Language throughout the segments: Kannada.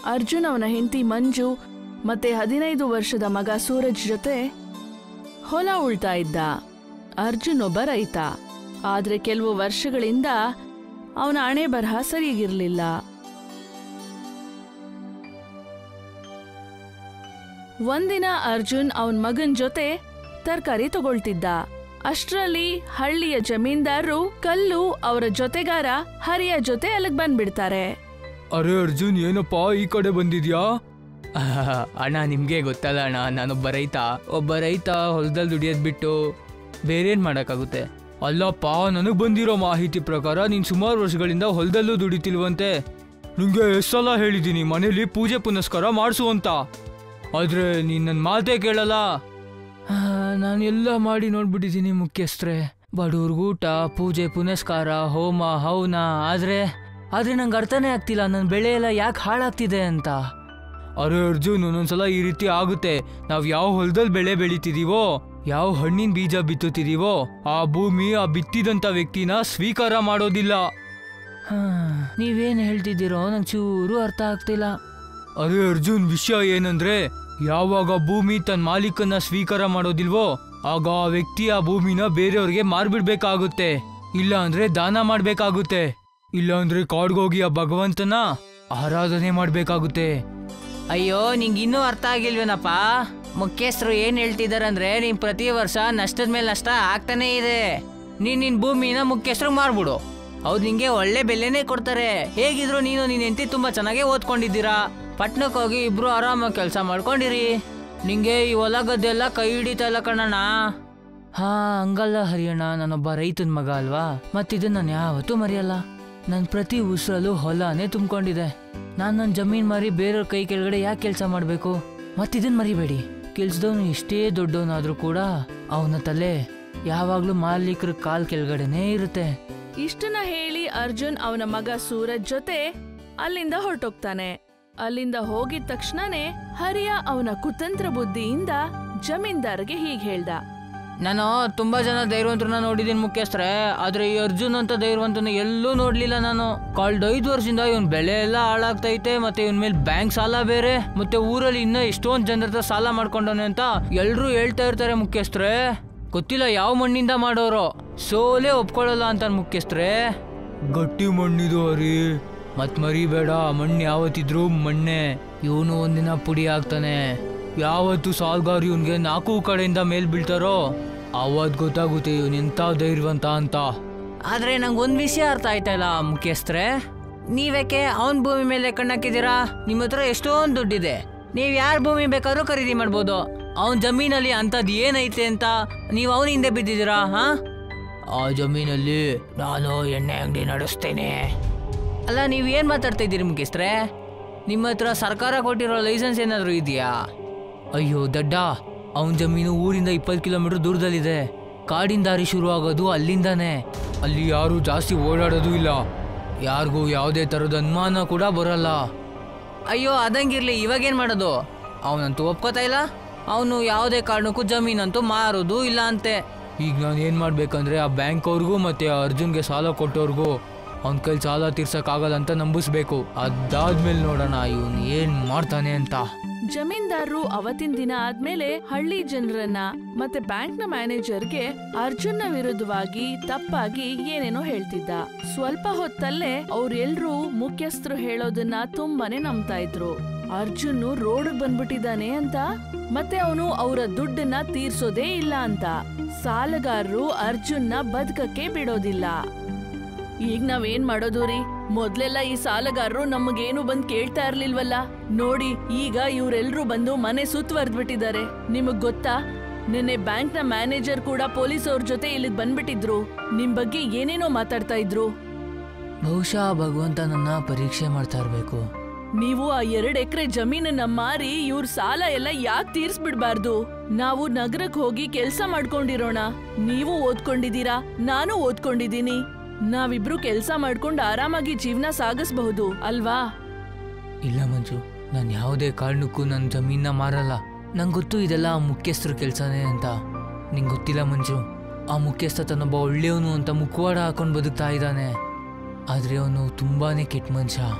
ಅರ್ಜುನ್ ಅವನ ಹೆಂಡತಿ ಮಂಜು ಮತ್ತೆ ಹದಿನೈದು ವರ್ಷದ ಮಗ ಸೂರಜ್ ಜೊತೆ ಹೊಲ ಉಳ್ತಾ ಇದ್ದ ಅರ್ಜುನ್ ಒಬ್ಬ ರೈತ ಆದ್ರೆ ಕೆಲವು ವರ್ಷಗಳಿಂದ ಅವನ ಹಣೆ ಬರಹ ಸರಿಯಾಗಿರ್ಲಿಲ್ಲ ಒಂದಿನ ಅರ್ಜುನ್ ಅವನ್ ಮಗನ್ ಜೊತೆ ತರಕಾರಿ ತಗೊಳ್ತಿದ್ದ ಅಷ್ಟ್ರಲ್ಲಿ ಹಳ್ಳಿಯ ಜಮೀನ್ದಾರರು ಕಲ್ಲು ಅವರ ಜೊತೆಗಾರ ಹರಿಯ ಜೊತೆ ಅಲ್ಲಿಗ್ ಬಂದ್ಬಿಡ್ತಾರೆ ಅರೆ ಅರ್ಜುನ್ ಏನಪ್ಪ ಈ ಕಡೆ ಬಂದಿದ್ಯಾ ಆಹ್, ಅಣ್ಣ ನಿಮಗೆ ಗೊತ್ತಲ್ಲ ಅಣ್ಣ ನಾನೊಬ್ಬ ರೈತ ಒಬ್ಬ ರೈತ ಹೊಲದಲ್ಲಿ ದುಡಿಯೋದು ಬಿಟ್ಟು ಬೇರೇನು ಮಾಡೋಕ್ಕಾಗುತ್ತೆ ಅಲ್ಲಪ್ಪ ನನಗ್ ಬಂದಿರೋ ಮಾಹಿತಿ ಪ್ರಕಾರ ನೀನ್ ಸುಮಾರು ವರ್ಷಗಳಿಂದ ಹೊಲದಲ್ಲೂ ದುಡಿತಿಲ್ವಂತೆ ನಿಂಗೆ ಎಷ್ಟ್ ಸಲ ಹೇಳಿದ್ದೀನಿ ಮನೇಲಿ ಪೂಜೆ ಪುನಸ್ಕಾರ ಮಾಡಿಸು ಅಂತ ಆದ್ರೆ ನೀನ್ ನನ್ನ ಮಾತೇ ಕೇಳಲ್ಲ ನಾನು ಎಲ್ಲ ಮಾಡಿ ನೋಡ್ಬಿಟ್ಟಿದ್ದೀನಿ ಮುಖ್ಯಸ್ಥರೇ ಬಡವ್ರಿಗೂಟ ಪೂಜೆ ಪುನಸ್ಕಾರ ಹೋಮ ಹವನ ಆದರೆ ಆದರೆ ನಂಗೆ ಅರ್ಥನೇ ಆಗ್ತಿಲ್ಲ ನನ್ನ ಬೆಳೆ ಎಲ್ಲ ಯಾಕೆ ಹಾಳಾಗ್ತಿದೆ ಅಂತ ಅರೆ ಅರ್ಜುನ್ ಒಂದೊಂದ್ಸಲ ಈ ರೀತಿ ಆಗುತ್ತೆ ನಾವ್ ಯಾವ ಹೊಲದಲ್ಲಿ ಬೆಳೆ ಬೆಳಿತಿದೀವೋ ಯಾವ ಹಣ್ಣಿನ ಬೀಜ ಬಿತ್ತುತ್ತಿದೀವೋ ಆ ಭೂಮಿ ಆ ಬಿತ್ತಿದಂತ ವ್ಯಕ್ತಿನ ಸ್ವೀಕಾರ ಮಾಡೋದಿಲ್ಲ ಹಾ, ನೀವೇನ್ ಹೇಳ್ತಿದ್ದೀರೋ ನಂಗೆ ಚೂರು ಅರ್ಥ ಆಗ್ತಿಲ್ಲ ಅರೆ ಅರ್ಜುನ್ ವಿಷಯ ಏನಂದ್ರೆ ಯಾವಾಗ ಭೂಮಿ ತನ್ನ ಮಾಲೀಕನ್ನ ಸ್ವೀಕಾರ ಮಾಡೋದಿಲ್ವೋ ಆಗ ಆ ವ್ಯಕ್ತಿ ಆ ಭೂಮಿನ ಬೇರೆಯವ್ರಿಗೆ ಮಾರ್ಬಿಡ್ಬೇಕಾಗುತ್ತೆ ಇಲ್ಲ ಅಂದ್ರೆ ದಾನ ಮಾಡ್ಬೇಕಾಗುತ್ತೆ ಇಲ್ಲ ಅಂದ್ರೆ ಕಾಡ್ಗೋಗಿ ಆ ಭಗವಂತನ ಆರಾಧನೆ ಮಾಡ್ಬೇಕಾಗುತ್ತೆ ಅಯ್ಯೋ ನಿಂಗೆ ಇನ್ನೂ ಅರ್ಥ ಆಗಿಲ್ವೇನಪ್ಪ ಮುಖ್ಯಸ್ಥರು ಏನ್ ಹೇಳ್ತಿದಾರೆ ಅಂದ್ರೆ ನೀನ್ ಪ್ರತಿ ವರ್ಷ ನಷ್ಟದ ಮೇಲೆ ನಷ್ಟ ಆಗ್ತಾನೇ ಇದೆ ನೀನ್ ನಿನ್ ಭೂಮಿನ ಮುಖ್ಯಸ್ಥರು ಮಾರ್ಬಿಡು ಹೌದು ನಿಂಗೆ ಒಳ್ಳೆ ಬೆಲೆನೇ ಕೊಡ್ತಾರೆ ಹೇಗಿದ್ರು ನೀನು ನಿನ್ ಹೆಂಡತಿ ತುಂಬಾ ಚೆನ್ನಾಗೇ ಓದ್ಕೊಂಡಿದ್ದೀರಾ ಪಟ್ನಕ್ಕೆ ಹೋಗಿ ಇಬ್ರು ಆರಾಮಾಗಿ ಕೆಲಸ ಮಾಡ್ಕೊಂಡಿರಿ ನಿಂಗೆ ಈ ಹೊಲ ಗದ್ದೆ ಎಲ್ಲ ಕೈ ಹಿಡಿತಾ ಇಲ್ಲ ಕಣಣ್ಣ ಹಾ ಹಂಗಲ್ಲ ಹರಿಯಣ್ಣ ನಾನೊಬ್ಬ ರೈತನ ಮಗ ಅಲ್ವಾ ಮತ್ತಿದನ್ನ ನಾನು ಯಾವತ್ತೂ ಮರೆಯಲ್ಲ ನನ್ನ ಪ್ರತಿ ಉಸಿರಲ್ಲೂ ಹೊಲನೇ ತುಂಬಿಕೊಂಡಿದೆ ನಾನು ನನ್ನ ಜಮೀನ್ ಮಾರಿ ಬೇರೆಯವ್ರ ಕೈ ಕೆಳಗಡೆ ಯಾಕೆ ಕೆಲಸ ಮಾಡಬೇಕು ಮತ್ತಿದನ್ ಮರಿಬೇಡಿ ಕೆಲ್ಸದವನು ಎಷ್ಟೇ ದೊಡ್ಡವನಾದ್ರೂ ಕೂಡ ಅವನ ತಲೆ ಯಾವಾಗ್ಲೂ ಮಾಲೀಕರ ಕಾಲ್ ಕೆಳಗಡೆನೇ ಇರುತ್ತೆ ಇಷ್ಟನ್ನ ಹೇಳಿ ಅರ್ಜುನ್ ಅವನ ಮಗ ಸೂರಜ್ ಜೊತೆ ಅಲ್ಲಿಂದ ಹೊರಟೋಗ್ತಾನೆ ಅಲ್ಲಿಂದ ಹೋಗಿದ ತಕ್ಷಣನೇ ಹರಿಯ ಅವನ ಕುತಂತ್ರ ಬುದ್ಧಿಯಿಂದ ಜಮೀನ್ದಾರ್ಗೆ ಹೀಗ್ ಹೇಳ್ದ ನಾನು ತುಂಬಾ ಜನ ಧೈರ್ಯವಂತರನ್ನ ನೋಡಿದೀನಿ ಮುಖ್ಯಸ್ಥರೇ ಆದ್ರೆ ಈ ಅರ್ಜುನ್ ಅಂತ ಧೈರ್ಯವಂತನ ಎಲ್ಲೂ ನೋಡ್ಲಿಲ್ಲ ನಾನು ಕಳ್ದ ಐದು ವರ್ಷದಿಂದ ಇವನ್ ಬೆಳೆ ಎಲ್ಲ ಹಾಳಾಗ್ತೈತೆ ಮತ್ತೆ ಇವನ್ ಮೇಲೆ ಬ್ಯಾಂಕ್ ಸಾಲ ಬೇರೆ ಮತ್ತೆ ಊರಲ್ಲಿ ಇನ್ನ ಎಷ್ಟೊಂದ್ ಜನರ ಹತ್ರ ಸಾಲ ಮಾಡ್ಕೊಂಡವನೆ ಅಂತ ಎಲ್ರೂ ಹೇಳ್ತಾ ಇರ್ತಾರೆ ಮುಖ್ಯಸ್ಥರೇ ಗೊತ್ತಿಲ್ಲ ಯಾವ ಮಣ್ಣಿಂದ ಮಾಡೋರು ಸೋಲೆ ಒಪ್ಕೊಳ್ಳಲ್ಲ ಅಂತ ಮುಖ್ಯಸ್ಥರೇ ಗಟ್ಟಿ ಮಣ್ಣಿದು ಹರಿ ಮತ್ ಮರಿಬೇಡ ಮಣ್ಣು ಯಾವತ್ತಿದ್ರು ಮಣ್ಣೆ ಇವನು ಒಂದಿನ ಪುಡಿ ಆಗ್ತಾನೆ ಯಾವತ್ತು ಸಾಲ್ಗಾರ್ ಇವನ್ಗೆ ನಾಲ್ಕು ಕಡೆಯಿಂದ ಮೇಲ್ ಬೀಳ್ತಾರೋ ಅವತ್ ಗೊತ್ತಾಗುತ್ತೆ ಇವನ್ ಎಂತ ಧೈರ್ಯವಂತ ಅಂತ ಆದ್ರೆ ನಂಗೆ ಒಂದ್ ವಿಷಯ ಅರ್ಥ ಆಯ್ತಾ ಇಲ್ಲ ಮುಖ್ಯಸ್ಥರೇ ನೀವ್ಯಾಕೆ ಅವನ್ ಭೂಮಿ ಮೇಲೆ ಕಣ್ಣಾಕಿದ್ದೀರಾ ನಿಮ್ಮ ಹತ್ರ ಎಷ್ಟೊಂದು ದುಡ್ಡಿದೆ ನೀವ್ ಯಾರ ಭೂಮಿ ಬೇಕಾದ್ರೂ ಖರೀದಿ ಮಾಡ್ಬೋದು ಅವನ್ ಜಮೀನಲ್ಲಿ ಅಂತದ್ ಏನೈತೆ ಅಂತ ನೀವು ಅವನ ಹಿಂದೆ ಬಿದ್ದಿದ್ದೀರಾ ಹಾ ಆ ಜಮೀನಲ್ಲಿ ನಾನು ಎಣ್ಣೆ ಅಂಗಡಿ ನಡೆಸ್ತೇನೆ ಅಲ್ಲ ನೀವ್ ಏನ್ ಮಾತಾಡ್ತಾ ಇದ್ದೀರಿ ಮುಖ್ಯಸ್ಥರೇ ನಿಮ್ಮ ಹತ್ರ ಸರ್ಕಾರ ಕೊಟ್ಟಿರೋ ಲೈಸೆನ್ಸ್ ಏನಾದ್ರು ಇದೆಯಾ ಅಯ್ಯೋ ದಡ್ಡ ಅವನ ಜಮೀನು ಊರಿಂದ ಇಪ್ಪತ್ತು ಕಿಲೋಮೀಟರ್ ದೂರದಲ್ಲಿದೆ ಕಾಡಿನ ದಾರಿ ಶುರು ಆಗೋದು ಅಲ್ಲಿಂದಾನೆ ಅಲ್ಲಿ ಯಾರು ಜಾಸ್ತಿ ಓಡಾಡೋದು ಇಲ್ಲ ಯಾರಿಗೂ ಯಾವುದೇ ತರದ ಅನುಮಾನ ಕೂಡ ಬರಲ್ಲ ಅಯ್ಯೋ ಅದಂಗಿರ್ಲಿ ಇವಾಗೇನ್ ಮಾಡೋದು ಅವನಂತೂ ಒಪ್ಕೋತಾ ಇಲ್ಲ ಅವನು ಯಾವುದೇ ಕಾರಣಕ್ಕೂ ಜಮೀನಂತೂ ಮಾರೋದು ಇಲ್ಲ ಅಂತೆ ಈಗ ನಾನು ಏನ್ ಮಾಡ್ಬೇಕಂದ್ರೆ ಆ ಬ್ಯಾಂಕ್ ಅವ್ರಿಗೂ ಮತ್ತೆ ಆ ಅರ್ಜುನ್ಗೆ ಸಾಲ ಕೊಟ್ಟವ್ರಿಗೂ ಅವ್ನ ಕೈಲಿ ಸಾಲ ತೀರ್ಸಕ್ಕಾಗಲ್ಲ ಅಂತ ನಂಬಿಸ್ಬೇಕು ಅದಾದ್ಮೇಲೆ ನೋಡೋಣ ಇವನು ಏನ್ ಮಾಡ್ತಾನೆ ಅಂತ ಜಮೀನ್ದಾರರು ಅವತ್ತಿನ ದಿನ ಆದ್ಮೇಲೆ ಹಳ್ಳಿ ಜನರನ್ನ ಮತ್ತೆ ಬ್ಯಾಂಕ್ನ ಮ್ಯಾನೇಜರ್ಗೆ ಅರ್ಜುನ್ನ ವಿರುದ್ಧವಾಗಿ ತಪ್ಪಾಗಿ ಏನೇನೋ ಹೇಳ್ತಿದ್ದ ಸ್ವಲ್ಪ ಹೊತ್ತಲ್ಲೇ ಅವ್ರೆಲ್ರೂ ಮುಖ್ಯಸ್ಥರು ಹೇಳೋದನ್ನ ತುಂಬಾನೇ ನಂಬ್ತಾ ಇದ್ರು ಅರ್ಜುನ್ ರೋಡ್ ಬಂದ್ಬಿಟ್ಟಿದ್ದಾನೆ ಅಂತ ಮತ್ತೆ ಅವನು ಅವರ ದುಡ್ಡನ್ನ ತೀರ್ಸೋದೇ ಇಲ್ಲ ಅಂತ ಸಾಲಗಾರರು ಅರ್ಜುನ್ನ ಬದುಕಕ್ಕೆ ಬಿಡೋದಿಲ್ಲ ಈಗ ನಾವೇನ್ ಮಾಡೋದು ರೀ ಮೊದ್ಲೆಲ್ಲ ಈ ಸಾಲಗಾರರು ನಮಗೇನು ಬಂದ್ ಕೇಳ್ತಾ ಇರ್ಲಿಲ್ವಲ್ಲ ನೋಡಿ ಈಗ ಇವ್ರೆಲ್ರೂ ಬಂದು ಮನೆ ಸುತ್ತುವರ್ದ್ಬಿಟ್ಟಿದ್ದಾರೆ ನಿಮಗ್ ಗೊತ್ತಾ ನಿನ್ನೆ ಬ್ಯಾಂಕ್ನ ಮ್ಯಾನೇಜರ್ ಕೂಡ ಪೊಲೀಸ್ ಅವ್ರ ಜೊತೆ ಇಲ್ಲಿಗ್ ಬಂದ್ಬಿಟ್ಟಿದ್ರು ನಿಮ್ ಬಗ್ಗೆ ಏನೇನೋ ಮಾತಾಡ್ತಾ ಇದ್ರು ಬಹುಶಃ ಭಗವಂತ ನನ್ನ ಪರೀಕ್ಷೆ ಮಾಡ್ತಾ ಇರ್ಬೇಕು ನೀವು ಆ ಎರಡ್ ಎಕರೆ ಜಮೀನನ್ನ ಮಾರಿ ಇವ್ರ ಸಾಲ ಎಲ್ಲ ಯಾಕೆ ತೀರ್ಸ್ಬಿಡ್ಬಾರ್ದು ನಾವು ನಗರಕ್ ಹೋಗಿ ಕೆಲ್ಸ ಮಾಡ್ಕೊಂಡಿರೋಣ ನೀವು ಓದ್ಕೊಂಡಿದೀರಾ ನಾನು ಓದ್ಕೊಂಡಿದೀನಿ ನಾವಿಬ್ರು ಕೆಲ್ಸ ಮಾಡ್ಕೊಂಡು ಆರಾಮಾಗಿ ಜೀವನ ಸಾಗಿಸ್ಬಹುದು ಅಲ್ವಾ ಇಲ್ಲ ಮಂಜು ನಾನು ಯಾವುದೇ ಕಾರಣಕ್ಕೂ ನನ್ನ ಜಮೀನ ಮಾರಲ್ಲ ನಂಗೆ ಗೊತ್ತು ಇದೆಲ್ಲ ಆ ಮುಖ್ಯಸ್ಥರ ಕೆಲಸನೇ ಅಂತ ನಿಂಗೆ ಗೊತ್ತಿಲ್ಲ ಮಂಜು ಆ ಮುಖ್ಯಸ್ಥ ತನ್ನೊಬ್ಬ ಒಳ್ಳೆಯವನು ಅಂತ ಮುಖವಾಡ ಹಾಕೊಂಡು ಬದುಕ್ತಾ ಇದ್ದಾನೆ ಆದರೆ ಅವನು ತುಂಬಾನೇ ಕೆಟ್ಟ ಮನುಷ್ಯ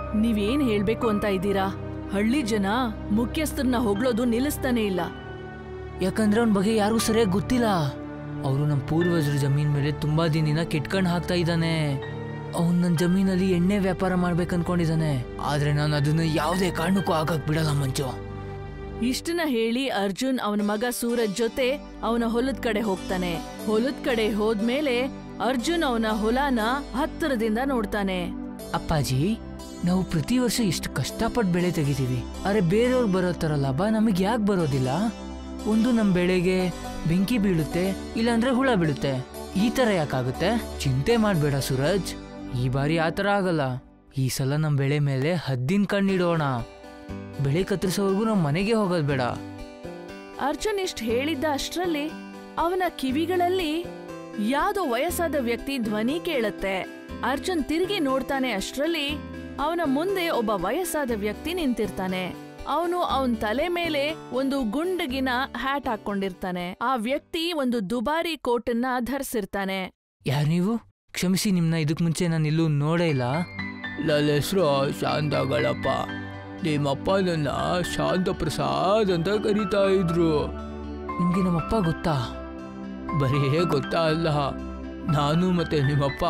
ನೀವೇನ್ ಹೇಳ್ಬೇಕು ಅಂತ ಇದ್ದೀರಾ ಹಳ್ಳಿ ಜನ ಮುಖ್ಯಸ್ಥರನ್ನ ಹೊಗಳೋದು ನಿಲ್ಲಿಸ್ತಾನೆ ಇಲ್ಲ ಯಾಕಂದ್ರೆ ಅವನ ಬಗ್ಗೆ ಯಾರಿಗೂ ಸರಿಯಾಗಿ ಗೊತ್ತಿಲ್ಲ ಅವರು ನಮ್ಮ ಪೂರ್ವಜರ ಜಮೀನ್ ಮೇಲೆ ತುಂಬಾ ದಿನಿನ ಕೆಟ್ಕಂಡು ಹಾಕ್ತಾ ಇದ್ದಾನೆ ಅವ್ನು ನನ್ನ ಜಮೀನಲ್ಲಿ ಎಣ್ಣೆ ವ್ಯಾಪಾರ ಮಾಡ್ಬೇಕು ಅನ್ಕೊಂಡಿದ್ದಾನೆ ಆದ್ರೆ ನಾನು ಅದನ್ನ ಯಾವುದೇ ಕಾರಣಕ್ಕೂ ಆಗಕ್ ಬಿಡಲ್ಲ ಮಂಜು ಇಷ್ಟನ್ನ ಹೇಳಿ ಅರ್ಜುನ್ ಅವನ ಮಗ ಸೂರಜ್ ಜೊತೆ ಅವನ ಹೊಲದ ಕಡೆ ಹೋಗ್ತಾನೆ ಹೊಲದ ಕಡೆ ಹೋದ್ಮೇಲೆ ಅರ್ಜುನ್ ಅವನ ಹೊಲನ ಹತ್ತಿರದಿಂದ ನೋಡ್ತಾನೆ ಅಪ್ಪಾಜಿ ನಾವು ಪ್ರತಿ ವರ್ಷ ಎಷ್ಟು ಕಷ್ಟಪಟ್ಟು ಬೆಳೆ ತೆಗಿತೀವಿ ಅರೆ ಬೇರೆಯವ್ರಿಗೆ ಬರೋ ಥರ ಲಾಭ ನಮಗೆ ಯಾಕೆ ಬರೋದಿಲ್ಲ ಒಂದು ನಮ್ಮ ಬೆಳೆಗೆ ಬೆಂಕಿ ಬೀಳುತ್ತೆ ಇಲ್ಲಾಂದ್ರೆ ಹುಳ ಬೀಳುತ್ತೆ ಈ ಥರ ಯಾಕಾಗುತ್ತೆ ಚಿಂತೆ ಮಾಡಬೇಡ ಸೂರಜ್ ಈ ಬಾರಿ ಆ ಥರ ಆಗಲ್ಲ ಈ ಸಲ ನಮ್ಮ ಬೆಳೆ ಮೇಲೆ ಹದ್ದಿನ ಕಣ್ಣಿಡೋಣ ಬೆಳೆ ಕತ್ತರಿಸೋವರೆಗೂ ನಮ್ಮ ಮನೆಗೆ ಹೋಗೋದು ಬೇಡ ಅರ್ಜುನ್ ಇಷ್ಟ ಹೇಳಿದ್ದ ಅಷ್ಟ್ರಲ್ಲಿ ಅವನ ಕಿವಿಗಳಲ್ಲಿ ಯಾವ್ದೋ ವಯಸ್ಸಾದ ವ್ಯಕ್ತಿ ಧ್ವನಿ ಕೇಳುತ್ತೆ ಅರ್ಜುನ್ ತಿರುಗಿ ನೋಡ್ತಾನೆ ಅಷ್ಟ್ರಲ್ಲಿ ಅವನ ಮುಂದೆ ಒಬ್ಬ ವಯಸ್ಸಾದ ವ್ಯಕ್ತಿ ನಿಂತಿರ್ತಾನೆ ಅವನು ಅವನ್ ತಲೆ ಮೇಲೆ ಒಂದು ಗುಂಡಗಿನ ಹ್ಯಾಟ್ ಹಾಕೊಂಡಿರ್ತಾನೆ ಆ ವ್ಯಕ್ತಿ ಒಂದು ದುಬಾರಿ ಕೋಟನ್ನ ಧರಿಸಿರ್ತಾನೆ ಯಾರು ನೀವು ಕ್ಷಮಿಸಿ ನಿಮ್ಮನ್ನ ಇದಕ್ಕೆ ಮುಂಚೆ ನಾನು ಎಲ್ಲೂ ನೋಡೇ ಇಲ್ಲ ನನ್ನ ಹೆಸರು ಶಾಂತಗಳಪ್ಪ ನಿಮ್ಮಪ್ಪ ನನ್ನ ಶಾಂತ ಪ್ರಸಾದ್ ಅಂತ ಕರೀತಾ ಇದ್ರು ನಿಮಗೆ ನಮ್ಮಪ್ಪ ಗೊತ್ತಾ ಬರೀ ಗೊತ್ತಾ ಅಲ್ಲ ನಾನು ಮತ್ತೆ ನಿಮ್ಮಪ್ಪ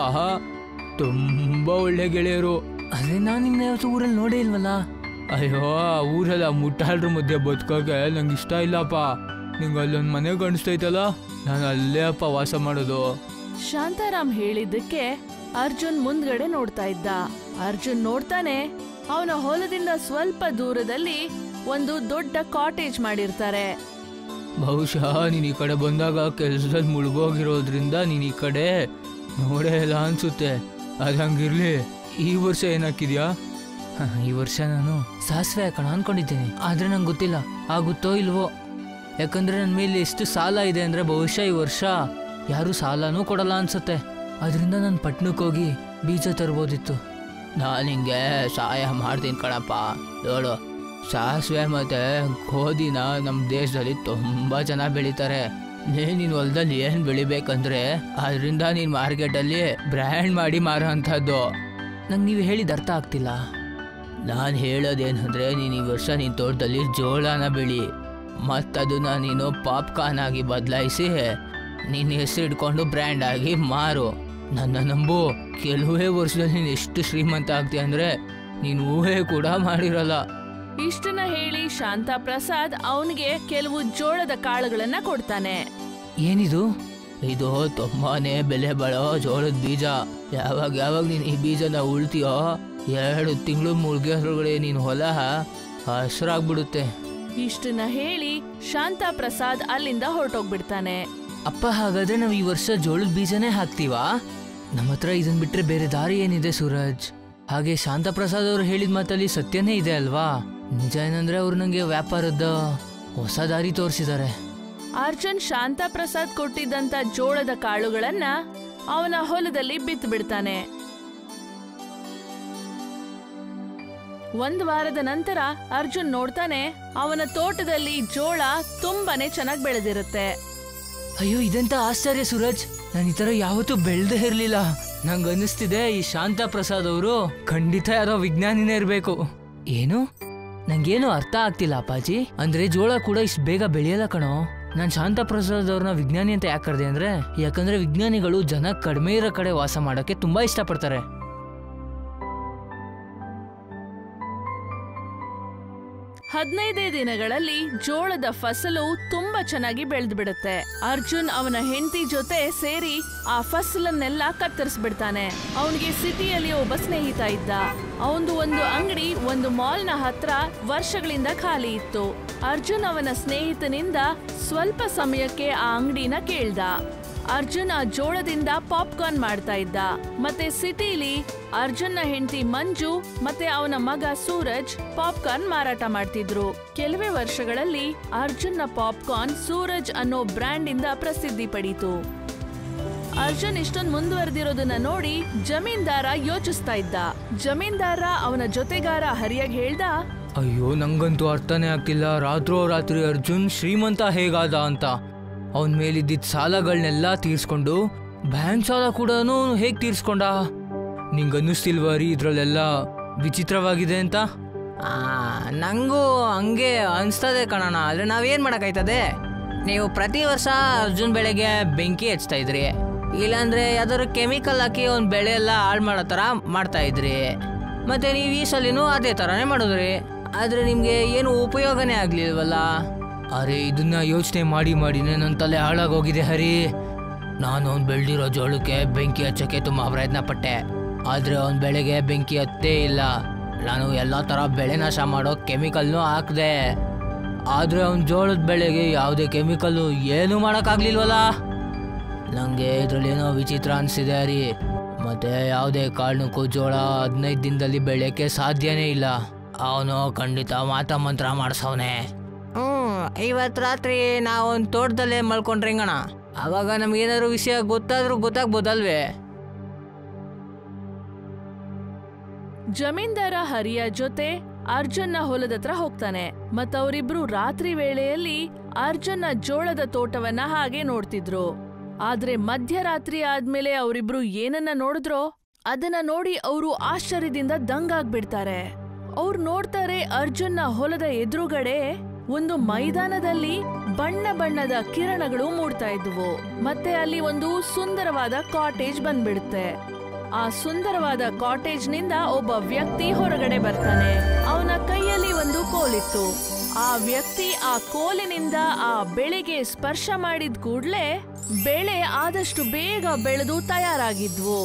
ತುಂಬ ಒಳ್ಳೆ ಗೆಳೆಯರು ಅದೇ ನಾನು ನಿಮ್ಮನ್ನ ಯಾವತ್ತು ಊರಲ್ಲಿ ನೋಡೇ ಇಲ್ವಲ್ಲ ಅಯ್ಯೋ ಆ ಊರೆಲ್ಲ ಮುಟ್ಟಾಳ್ರ ಮಧ್ಯೆ ಬದುಕೋಕೆ ನಂಗೆ ಇಷ್ಟ ಇಲ್ಲಪ್ಪ ನಿಂಗೆ ಅಲ್ಲೊಂದು ಮನೆ ಕಾಣಿಸ್ತೈತಲ್ಲ ನಾನು ಅಲ್ಲೇ ಅಪ್ಪ ವಾಸ ಮಾಡೋದು ಶಾಂತಾರಾಮ್ ಹೇಳಿದ್ದಕ್ಕೆ ಅರ್ಜುನ್ ಮುಂದ್ಗಡೆ ನೋಡ್ತಾ ಇದ್ದ ಅರ್ಜುನ್ ನೋಡ್ತಾನೆ ಅವನ ಹೊಲದಿಂದ ಸ್ವಲ್ಪ ದೂರದಲ್ಲಿ ಒಂದು ದೊಡ್ಡ ಕಾಟೇಜ್ ಮಾಡಿರ್ತಾರೆ ಬಹುಶಃ ನೀನು ಈ ಕಡೆ ಬಂದಾಗ ಕೆಲಸದಲ್ಲಿ ಮುಳುಗೋಗಿರೋದ್ರಿಂದ ನೀನು ಈ ಕಡೆ ನೋಡೇ ಇಲ್ಲ ಅನ್ಸುತ್ತೆ ಅದು ಹಂಗಿರ್ಲಿ ಈ ವರ್ಷ ಏನಾಕಿದ್ಯಾ ಈ ವರ್ಷ ನಾನು ಸಾಸಿವೆ ಹಾಕೋಣ ಅನ್ಕೊಂಡಿದ್ದೀನಿ ಆದ್ರೆ ನಂಗೆ ಗೊತ್ತಿಲ್ಲ ಆಗುತ್ತೋ ಇಲ್ವೋ ಯಾಕಂದ್ರೆ ನನ್ನ ಮೇಲೆ ಎಷ್ಟು ಸಾಲ ಇದೆ ಅಂದ್ರೆ ಬಹುಶಃ ಈ ವರ್ಷ ಯಾರು ಸಾಲನೂ ಕೊಡಲ್ಲ ಅನ್ಸುತ್ತೆ ಅದರಿಂದ ನಾನು ಪಟ್ನಕ್ಕೆ ಹೋಗಿ ಬೀಜ ತರ್ಬೋದಿತ್ತು ನಾನು ಹಿಂಗೆ ಸಹಾಯ ಮಾಡ್ತೀನಿ ಕಣಪ್ಪ ನೋಡು ಸಾಸಿವೆ ಮತ್ತೆ ಗೋಧಿನ ನಮ್ಮ ದೇಶದಲ್ಲಿ ತುಂಬ ಚೆನ್ನಾಗಿ ಬೆಳೀತಾರೆ ನೀನು ಹೊಲದಲ್ಲಿ ಏನು ಬೆಳಿಬೇಕಂದ್ರೆ ಅದರಿಂದ ನೀನು ಮಾರ್ಕೆಟಲ್ಲಿ ಬ್ರ್ಯಾಂಡ್ ಮಾಡಿ ಮಾರೋ ಅಂಥದ್ದು ನಂಗೆ ನೀವು ಹೇಳಿದ ಅರ್ಥ ಆಗ್ತಿಲ್ಲ ನಾನು ಹೇಳೋದೇನಂದ್ರೆ ನೀನು ಈ ವರ್ಷ ನಿನ್ನ ತೋಟದಲ್ಲಿ ಜೋಳನ ಬೆಳಿ ಮತ್ತದನ್ನ ನೀನು ಪಾಪ್ಕಾರ್ನ್ ಆಗಿ ಬದಲಾಯಿಸಿ ನಿನ್ನ ಹೆಸರು ಇಟ್ಕೊಂಡು ಬ್ರ್ಯಾಂಡ್ ಆಗಿ ಮಾರು ನನ್ನ ನಂಬು ಕೆಲವೇ ವರ್ಷದಲ್ಲಿ ನೀನು ಎಷ್ಟು ಶ್ರೀಮಂತ ಆಗ್ತೀಯ ಅಂದರೆ ನೀನು ಊಹೆ ಕೂಡ ಮಾಡಿರಲ್ಲ ಇಷ್ಟನ್ನ ಹೇಳಿ ಶಾಂತಾ ಪ್ರಸಾದ್ ಅವನಿಗೆ ಕೆಲವು ಜೋಳದ ಕಾಳುಗಳನ್ನ ಕೊಡ್ತಾನೆ ಏನಿದು ಇದು ತುಂಬಾನೇ ಬೆಲೆ ಬಾಳೋ ಜೋಳದ ಬೀಜ ಯಾವಾಗ ಯಾವಾಗ ನೀನು ಈ ಬೀಜನ ಉಳ್ತೀಯೋ ಎರಡು ತಿಂಗಳು ಮುಳುಗೆ ನೀನು ಹೊಲ ಹಸ್ರಾಗ್ಬಿಡುತ್ತೆ ಇಷ್ಟನ್ನ ಹೇಳಿ ಶಾಂತಾ ಪ್ರಸಾದ್ ಅಲ್ಲಿಂದ ಹೊರಟೋಗ್ಬಿಡ್ತಾನೆ ಅಪ್ಪ ಹಾಗಾದ್ರೆ ನಾವು ಈ ವರ್ಷ ಜೋಳದ ಬೀಜನೇ ಹಾಕ್ತೀವಾ ನಮ್ಮ ಹತ್ರ ಇದನ್ ಬಿಟ್ರೆ ಬೇರೆ ದಾರಿ ಏನಿದೆ ಸೂರಜ್ ಹಾಗೆ ಶಾಂತ ಪ್ರಸಾದ್ ಅವರು ಹೇಳಿದ ಮಾತಲ್ಲಿ ಸತ್ಯನೇ ಇದೆ ಅಲ್ವಾ ನಿಜ ಏನಂದ್ರೆ ಅವ್ರು ನಂಗೆ ವ್ಯಾಪಾರದ ಹೊಸ ದಾರಿ ತೋರಿಸಿದ್ದಾರೆ ಅರ್ಜುನ್ ಶಾಂತಾ ಪ್ರಸಾದ್ ಕೊಟ್ಟಿದ್ದಂತ ಜೋಳದ ಕಾಳುಗಳನ್ನ ಅವನ ಹೊಲದಲ್ಲಿ ಬಿತ್ತು ಬಿಡ್ತಾನೆ ಒಂದ್ ವಾರದ ನಂತರ ಅರ್ಜುನ್ ನೋಡ್ತಾನೆ ಅವನ ತೋಟದಲ್ಲಿ ಜೋಳ ತುಂಬಾನೇ ಚೆನ್ನಾಗಿ ಬೆಳೆದಿರುತ್ತೆ ಅಯ್ಯೋ ಇದೆಂತ ಆಶ್ಚರ್ಯ ಸೂರಜ್ ನಾನು ಈ ತರ ಯಾವತ್ತೂ ಬೆಳ್ದೇ ಇರ್ಲಿಲ್ಲ ನಂಗೆ ಅನ್ನಿಸ್ತಿದೆ ಈ ಶಾಂತ ಪ್ರಸಾದ್ ಅವರು ಖಂಡಿತ ಯಾರೋ ವಿಜ್ಞಾನಿನೇ ಇರಬೇಕು ಏನು ನಂಗೇನು ಅರ್ಥ ಆಗ್ತಿಲ್ಲ ಅಪ್ಪಾಜಿ ಅಂದ್ರೆ ಜೋಳ ಕೂಡ ಇಷ್ಟು ಬೇಗ ಬೆಳೆಯಲ್ಲ ಕಣೋ ನಾನು ಶಾಂತ ಪ್ರಸಾದ್ ಅವ್ರನ್ನ ವಿಜ್ಞಾನಿ ಅಂತ ಯಾಕೆ ಕರೆದೆ ಅಂದ್ರೆ ಯಾಕಂದ್ರೆ ವಿಜ್ಞಾನಿಗಳು ಜನ ಕಡಿಮೆ ಇರೋ ಕಡೆ ವಾಸ ಮಾಡೋಕೆ ತುಂಬಾ ಇಷ್ಟಪಡ್ತಾರೆ ಹದಿನೈದೇ ದಿನಗಳಲ್ಲಿ ಜೋಳದ ಫಸಲು ತುಂಬಾ ಚೆನ್ನಾಗಿ ಬೆಳೆದು ಬಿಡುತ್ತೆ ಅರ್ಜುನ್ ಅವನ ಹೆಂಡತಿ ಜೊತೆ ಸೇರಿ ಆ ಫಸಲನ್ನೆಲ್ಲ ಕತ್ತರಿಸ್ಬಿಡ್ತಾನೆ ಅವನಿಗೆ ಸಿಟಿಯಲ್ಲಿ ಒಬ್ಬ ಸ್ನೇಹಿತ ಇದ್ದ ಅವಂದು ಒಂದು ಅಂಗಡಿ ಒಂದು ಮಾಲ್ನ ಹತ್ರ ವರ್ಷಗಳಿಂದ ಖಾಲಿ ಇತ್ತು ಅರ್ಜುನ್ ಅವನ ಸ್ನೇಹಿತನಿಂದ ಸ್ವಲ್ಪ ಸಮಯಕ್ಕೆ ಆ ಅಂಗಡಿನ ಕೇಳ್ದ ಅರ್ಜುನ್ ಆ ಜೋಳದಿಂದ ಪಾಪ್ಕಾರ್ನ್ ಮಾಡ್ತಾ ಇದ್ದ ಮತ್ತೆ ಸಿಟಿಲಿ ಅರ್ಜುನ್ನ ಹೆಂಡತಿ ಮಂಜು ಮತ್ತೆ ಅವನ ಮಗ ಸೂರಜ್ ಪಾಪ್ಕಾರ್ನ್ ಮಾರಾಟ ಮಾಡ್ತಿದ್ರು ಕೆಲವೇ ವರ್ಷಗಳಲ್ಲಿ ಅರ್ಜುನ್ನ ಪಾಪ್ಕಾರ್ನ್ ಸೂರಜ್ ಅನ್ನೋ ಬ್ರ್ಯಾಂಡ್ ಇಂದ ಪ್ರಸಿದ್ಧಿ ಪಡೀತು ಅರ್ಜುನ್ ಇಷ್ಟೊಂದು ಮುಂದುವರೆದಿರೋದನ್ನ ನೋಡಿ ಜಮೀನ್ದಾರ ಯೋಚಿಸ್ತಾ ಇದ್ದ ಜಮೀನ್ದಾರ ಅವನ ಜೊತೆಗಾರ ಹರಿಯಾಗ್ ಹೇಳ್ದ ಅಯ್ಯೋ ನಂಗಂತೂ ಅರ್ಥನೇ ಆಗ್ತಿಲ್ಲ ರಾತ್ರೋ ರಾತ್ರಿ ಅರ್ಜುನ್ ಶ್ರೀಮಂತ ಹೇಗಾದ ಅಂತ ಅವನ ಮೇಲಿದ್ದಿದ್ದ ಸಾಲಗಳನ್ನೆಲ್ಲ ತೀರ್ಸ್ಕೊಂಡು ಬ್ಯಾಂಕ್ ಸಾಲ ಕೂಡ ಹೇಗೆ ತೀರ್ಸ್ಕೊಂಡ ನಿಂಗೆ ಅನ್ನಿಸ್ತಿಲ್ವಾ ರೀ ಇದ್ರಲ್ಲೆಲ್ಲ ವಿಚಿತ್ರವಾಗಿದೆ ಅಂತ ಆ, ನಂಗೂ ಹಂಗೆ ಅನಿಸ್ತದೆ ಕಣಣ್ಣ ಆದರೆ ನಾವೇನು ಮಾಡೋಕ್ಕಾಯ್ತದೆ ನೀವು ಪ್ರತಿ ವರ್ಷ ಅರ್ಜುನ್ ಬೆಳೆಗೆ ಬೆಂಕಿ ಹಚ್ತಾ ಇದ್ರಿ ಇಲ್ಲಾಂದ್ರೆ ಯಾವ್ದಾದ್ರು ಕೆಮಿಕಲ್ ಹಾಕಿ ಒಂದು ಬೆಳೆ ಎಲ್ಲ ಹಾಳು ಮಾಡೋ ಥರ ಮಾಡ್ತಾ ಇದ್ರಿ ಮತ್ತೆ ನೀವು ಈ ಸಲಿನೂ ಅದೇ ಥರನೇ ಮಾಡಿದ್ರಿ ಆದರೆ ನಿಮಗೆ ಏನು ಉಪಯೋಗನೇ ಆಗಲಿಲ್ವಲ್ಲ ಅರೆ ಇದನ್ನ ಯೋಚನೆ ಮಾಡಿ ಮಾಡಿನೇ ನನ್ನ ತಲೆ ಹಾಳಾಗೋಗಿದೆ ಹರಿ ನಾನು ಅವ್ನು ಬೆಳೆದಿರೋ ಜೋಳಕ್ಕೆ ಬೆಂಕಿ ಹಚ್ಚಕ್ಕೆ ತುಂಬ ಪ್ರಯತ್ನ ಪಟ್ಟೆ ಆದರೆ ಅವ್ನ ಬೆಳೆಗೆ ಬೆಂಕಿ ಹತ್ತೇ ಇಲ್ಲ ನಾನು ಎಲ್ಲ ಥರ ಬೆಳೆ ನಾಶ ಮಾಡೋ ಕೆಮಿಕಲ್ನೂ ಹಾಕಿದೆ ಆದರೆ ಅವ್ನ ಜೋಳದ ಬೆಳೆಗೆ ಯಾವುದೇ ಕೆಮಿಕಲ್ಲು ಏನೂ ಮಾಡೋಕ್ಕಾಗ್ಲಿಲ್ವಲ್ಲ ನನಗೆ ಇದರಲ್ಲಿ ಏನೋ ವಿಚಿತ್ರ ಅನಿಸಿದೆ ಹರಿ ಮತ್ತೆ ಯಾವುದೇ ಕಾರಣಕ್ಕೂ ಜೋಳ ಹದಿನೈದು ದಿನದಲ್ಲಿ ಬೆಳೆಯೋಕ್ಕೆ ಸಾಧ್ಯನೇ ಇಲ್ಲ ಅವನು ಖಂಡಿತ ಮಾತ ಮಂತ್ರ ಮಾಡಿಸವನೆ ಹ್ಞೂ ಇವತ್ತು ರಾತ್ರಿ ನಾವು ಒಂದು ತೋಟದಲ್ಲೇ ಮಲ್ಕೊಂಡ್ರೆ ಹೆಂಗಣ ಆವಾಗ ನಮ್ಗೇನಾದ್ರು ವಿಷಯ ಗೊತ್ತಾದ್ರೂ ಗೊತ್ತಾಗ್ಬೋದಲ್ವೇ ಜಮೀನ್ದಾರ ಹರಿಯ ಜೊತೆ ಅರ್ಜುನ್ನ ಹೊಲದ ಹತ್ರ ಹೋಗ್ತಾನೆ ಮತ್ತವರಿಬ್ರು ರಾತ್ರಿ ವೇಳೆಯಲ್ಲಿ ಅರ್ಜುನ್ನ ಜೋಳದ ತೋಟವನ್ನ ಹಾಗೆ ನೋಡ್ತಿದ್ರು ಆದ್ರೆ ಮಧ್ಯರಾತ್ರಿ ಆದ್ಮೇಲೆ ಅವರಿಬ್ರು ಏನನ್ನ ನೋಡಿದ್ರೋ ಅದನ್ನ ನೋಡಿ ಅವರು ಆಶ್ಚರ್ಯದಿಂದ ದಂಗಾಗ್ಬಿಡ್ತಾರೆ ಅವ್ರು ನೋಡ್ತಾರೆ ಅರ್ಜುನ್ನ ಹೊಲದ ಎದುರುಗಡೆ ಒಂದು ಮೈದಾನದಲ್ಲಿ ಬಣ್ಣ ಬಣ್ಣದ ಕಿರಣಗಳು ಮೂಡ್ತಾ ಇದ್ವು ಮತ್ತೆ ಅಲ್ಲಿ ಒಂದು ಸುಂದರವಾದ ಕಾಟೇಜ್ ಬಂದ್ಬಿಡುತ್ತೆ ಆ ಸುಂದರವಾದ ಕಾಟೇಜ್ ನಿಂದ ಒಬ್ಬ ವ್ಯಕ್ತಿ ಹೊರಗಡೆ ಬರ್ತಾನೆ ಅವನ ಕೈಯಲ್ಲಿ ಒಂದು ಕೋಲಿತ್ತು ಆ ವ್ಯಕ್ತಿ ಆ ಕೋಲಿನಿಂದ ಆ ಬೆಳೆಗೆ ಸ್ಪರ್ಶ ಮಾಡಿದ ಕೂಡ್ಲೆ ಬೆಳೆ ಆದಷ್ಟು ಬೇಗ ಬೆಳೆದು ತಯಾರಾಗಿದ್ವು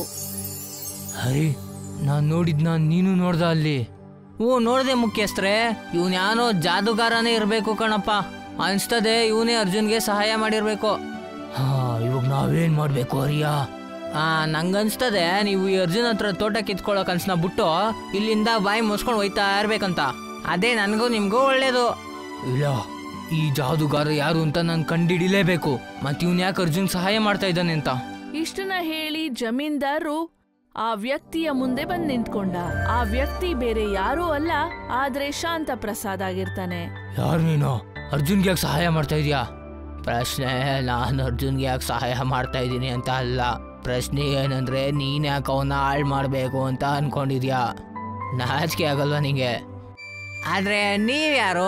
ಹರಿ ನಾನು ನೋಡಿದ್ನ ನೀನು ನೋಡ್ದ ಅಲ್ಲಿ ಹ್ಞೂ ನೋಡ್ದೆ ಮುಖ್ಯಸ್ಥರೇ ಇವನ್ ಯಾನೋ ಜಾದುಗಾರನೇ ಇರಬೇಕು ಕಣಪ್ಪ ಅನ್ಸ್ತದೆ ಇವನೇ ಅರ್ಜುನ್ಗೆ ಸಹಾಯ ಮಾಡಿರ್ಬೇಕು ಹಾ ಇವಾಗ ನಾವೇನ್ ಮಾಡ್ಬೇಕು ಹರಿಯಾ ಆ ನಂಗನ್ಸ್ತದೆ ನೀವು ಈ ಅರ್ಜುನ್ ಹತ್ರ ತೋಟ ಕಿತ್ಕೊಳ್ಳೋ ಕನ್ಸನ್ನ ಬಿಟ್ಟು ಇಲ್ಲಿಂದ ಬಾಯಿ ಮುಸ್ಕೊಂಡು ಹೋಯ್ತಾ ಇರ್ಬೇಕಂತ ಅದೇ ನನಗೂ ನಿಮ್ಗೂ ಒಳ್ಳೇದು ಇಲ್ಲ ಈ ಜಾದುಗಾರ ಯಾರು ಅಂತ ನಾನು ಕಂಡಿಡಿಲೇಬೇಕು ಮತ್ತೆ ಇವ್ನು ಯಾಕೆ ಅರ್ಜುನ್ ಸಹಾಯ ಮಾಡ್ತಾ ಇದ್ದಾನೆ ಅಂತ ಇಷ್ಟನ್ನ ಹೇಳಿ ಜಮೀನ್ದಾರರು ಆ ವ್ಯಕ್ತಿಯ ಮುಂದೆ ಬಂದ್ ನಿಂತ್ಕೊಂಡ ಆ ವ್ಯಕ್ತಿ ಬೇರೆ ಯಾರೂ ಅಲ್ಲ ಆದ್ರೆ ಶಾಂತ ಪ್ರಸಾದ್ ಆಗಿರ್ತಾನೆ ಯಾರು ನೀನು ಅರ್ಜುನ್ಗೆ ಯಾಕೆ ಸಹಾಯ ಮಾಡ್ತಾ ಇದೀಯಾ ಪ್ರಶ್ನೆ ನಾನು ಅರ್ಜುನ್ಗೆ ಯಾಕೆ ಸಹಾಯ ಮಾಡ್ತಾ ಇದ್ದೀನಿ ಅಂತ ಅಲ್ಲ ಪ್ರಶ್ನೆ ಏನಂದ್ರೆ ನೀನ್ ಯಾಕೆ ಅವನ್ನ ಹಾಳು ಮಾಡಬೇಕು ಅಂತ ಅನ್ಕೊಂಡಿದ್ಯಾ ನಾಚಿಕೆ ಆಗಲ್ವಾ ನಿಂಗೆ ಆದ್ರೆ ನೀವ್ಯಾರು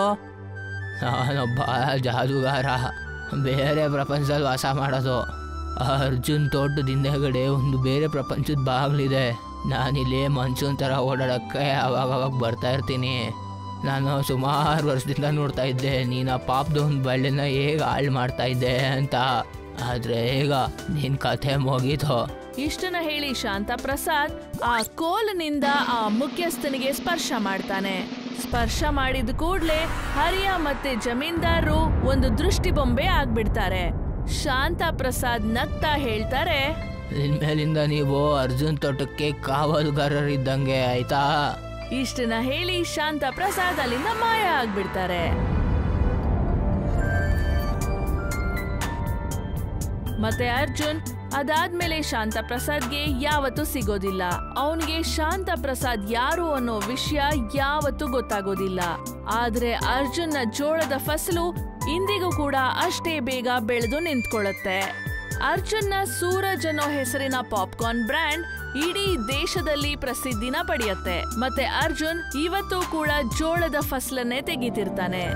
ನಾನೊಬ್ಬ ಜಾದುಗಾರ ಬೇರೆ ಪ್ರಪಂಚದಲ್ಲಿ ವಾಸ ಮಾಡೋದು ಅರ್ಜುನ್ ತೋಟದ ಹಿಂದೆಗಡೆ ಒಂದು ಬೇರೆ ಪ್ರಪಂಚದ ಬಾಗಿಲಿದೆ ನಾನಿಲ್ಲಿ ಮನ್ಸೂನ್ ಥರ ಓಡಾಡೋಕ್ಕೆ ಅವಾಗ ಅವಾಗ ಬರ್ತಾ ಇರ್ತೀನಿ ನಾನು ಸುಮಾರು ವರ್ಷದಿಂದ ನೋಡ್ತಾ ಇದ್ದೆ ನೀನು ಆ ಪಾಪದ ಒಂದು ಬಳ್ಳಿನ ಹೇಗೆ ಹಾಳು ಮಾಡ್ತಾ ಇದ್ದೆ ಅಂತ ಆದರೆ ಈಗ ನಿನ್ನ ಕಥೆ ಮುಗೀತು ಇಷ್ಟನ್ನ ಹೇಳಿ ಶಾಂತ ಪ್ರಸಾದ್ ಆ ಕೋಲ್ನಿಂದ ಆ ಮುಖ್ಯಸ್ಥನಿಗೆ ಸ್ಪರ್ಶ ಮಾಡ್ತಾನೆ ಸ್ಪರ್ಶ ಮಾಡಿದ ಕೂಡ್ಲೆ ಹರಿಯ ಮತ್ತೆ ಜಮೀನ್ದಾರರು ಒಂದು ದೃಷ್ಟಿ ಬೊಂಬೆ ಆಗ್ಬಿಡ್ತಾರೆ ಶಾಂತ ಪ್ರಸಾದ್ ನಗ್ತಾ ಹೇಳ್ತಾರೆ ಇನ್ಮೇಲಿಂದ ನೀವು ಅರ್ಜುನ್ ತೋಟಕ್ಕೆ ಕಾವಲುಗಾರರಿದ್ದಂಗೆ ಆಯ್ತಾ ಇಷ್ಟನ್ನ ಹೇಳಿ ಶಾಂತ ಪ್ರಸಾದ್ ಅಲ್ಲಿಂದ ಮಾಯ ಆಗ್ಬಿಡ್ತಾರೆ ಮತ್ತೆ ಅರ್ಜುನ್ ಅದಾದ್ಮೇಲೆ ಶಾಂತ ಪ್ರಸಾದ್ಗೆ ಯಾವತ್ತೂ ಸಿಗೋದಿಲ್ಲ ಅವನಿಗೆ ಶಾಂತ ಪ್ರಸಾದ್ ಯಾರು ಅನ್ನೋ ವಿಷಯ ಯಾವತ್ತೂ ಗೊತ್ತಾಗೋದಿಲ್ಲ ಆದ್ರೆ ಅರ್ಜುನ್ನ ಜೋಳದ ಫಸಲು ಇಂದಿಗೂ ಕೂಡ ಅಷ್ಟೇ ಬೇಗ ಬೆಳೆದು ನಿಂತ್ಕೊಳ್ಳುತ್ತೆ ಅರ್ಜುನ್ನ ಸೂರಜ್ ಅನ್ನೋ ಹೆಸರಿನ ಪಾಪ್ಕಾರ್ನ್ ಬ್ರ್ಯಾಂಡ್ ಇಡೀ ದೇಶದಲ್ಲಿ ಪ್ರಸಿದ್ಧಿನ ಪಡೆಯುತ್ತೆ ಮತ್ತೆ ಅರ್ಜುನ್ ಇವತ್ತು ಕೂಡ ಜೋಳದ ಫಸಲನ್ನೇ ತೆಗಿತಿರ್ತಾನೆ